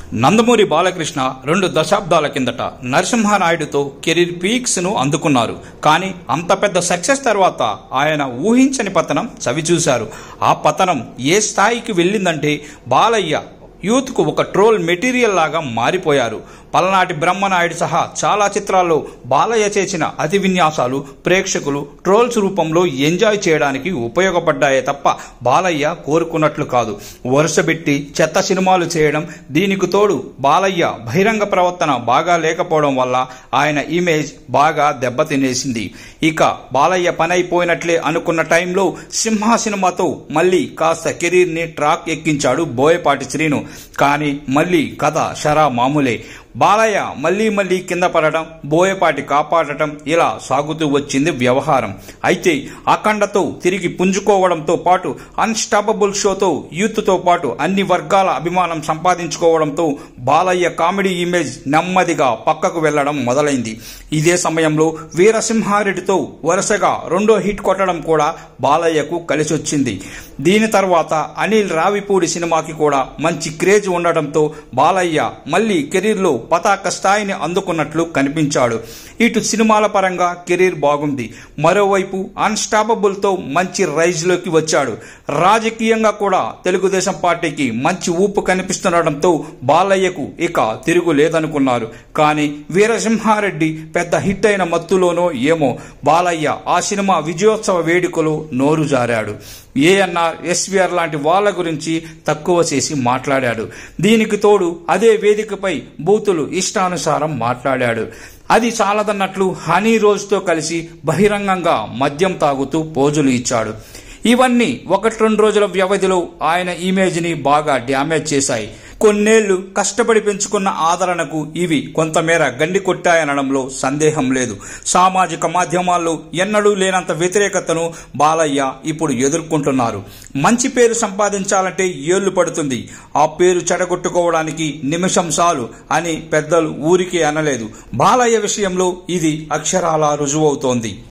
నందమూరి బాలకృష్ణ రెండు దశాబ్దాల కిందట నరసింహనాయుడుతో కెరీర్ పీక్స్ ను అందుకున్నారు కానీ అంత పెద్ద సక్సెస్ తర్వాత ఆయన ఊహించని పతనం చవిచూశారు ఆ పతనం ఏ స్థాయికి వెళ్ళిందంటే బాలయ్య యూత్కు ఒక ట్రోల్ మెటీరియల్ లాగా మారిపోయారు పలనాటి బ్రహ్మనాయుడు సహా చాలా చిత్రాల్లో బాలయ్య చేసిన అతి విన్యాసాలు ప్రేక్షకులు ట్రోల్స్ రూపంలో ఎంజాయ్ చేయడానికి ఉపయోగపడ్డాయే తప్ప బాలయ్య కోరుకున్నట్లు కాదు వరుసబెట్టి చెత్త సినిమాలు చేయడం దీనికి తోడు బాలయ్య బహిరంగ ప్రవర్తన బాగా లేకపోవడం వల్ల ఆయన ఇమేజ్ బాగా దెబ్బతినేసింది ఇక బాలయ్య పనైపోయినట్లే అనుకున్న టైంలో సింహ సినిమాతో మళ్ళీ కాస్త కెరీర్ని ట్రాక్ ఎక్కించాడు బోయపాటి శ్రీను కానీ మళ్ళీ కథ షరా మామూలే బాలయ్య మళ్ళీ మళ్ళీ కింద పడటం బోయపాటి కాపాడటం ఇలా సాగుతూ వచ్చింది వ్యవహారం అయితే అఖండతో తిరిగి పుంజుకోవడంతో పాటు అన్స్టాపబుల్ షోతో యూత్తో పాటు అన్ని వర్గాల అభిమానం సంపాదించుకోవడంతో బాలయ్య కామెడీ ఇమేజ్ నెమ్మదిగా పక్కకు వెళ్లడం మొదలైంది ఇదే సమయంలో వీరసింహారెడ్డితో వరుసగా రెండో హిట్ కొట్టడం కూడా బాలయ్యకు కలిసొచ్చింది దీని తర్వాత అనిల్ రావిపూడి సినిమాకి కూడా మంచి క్రేజ్ ఉండటంతో బాలయ్య మళ్ళీ కెరీర్లో పతాక స్థాయిని అందుకున్నట్లు కనిపించాడు ఇటు సినిమాల పరంగా కెరీర్ బాగుంది మరోవైపు అన్స్టాపబుల్తో మంచి రైజ్లోకి వచ్చాడు రాజకీయంగా కూడా తెలుగుదేశం పార్టీకి మంచి ఊపు కనిపిస్తుండటంతో బాలయ్యకు ఇక తిరుగు లేదనుకున్నారు కానీ వీరసింహారెడ్డి పెద్ద హిట్ అయిన మత్తులోనో ఏమో బాలయ్య ఆ సినిమా విజయోత్సవ వేడుకలో నోరు జారాడు ఏఎన్ఆర్ ఎస్వీఆర్ లాంటి వాళ్ళ గురించి తక్కువ చేసి మాట్లాడాడు దీనికి తోడు అదే వేదికపై బూతులు ఇష్టానుసారం మాట్లాడాడు అది చాలదన్నట్లు హనీ రోజుతో కలిసి బహిరంగంగా మద్యం తాగుతూ పోజులు ఇచ్చాడు ఇవన్నీ ఒకటి రెండు రోజుల వ్యవధిలో ఆయన ఇమేజ్ని బాగా డ్యామేజ్ చేశాయి కొన్నేళ్లు కష్టపడి పెంచుకున్న ఆదరణకు ఇవి కొంతమేర గండి కొట్టాయనడంలో సందేహం లేదు సామాజిక మాధ్యమాల్లో ఎన్నడూ లేనంత వ్యతిరేకతను బాలయ్య ఇప్పుడు ఎదుర్కొంటున్నారు మంచి పేరు సంపాదించాలంటే ఏళ్లు పడుతుంది ఆ పేరు చెడగొట్టుకోవడానికి నిమిషం చాలు అని పెద్దలు ఊరికే అనలేదు బాలయ్య విషయంలో ఇది అక్షరాల రుజువవుతోంది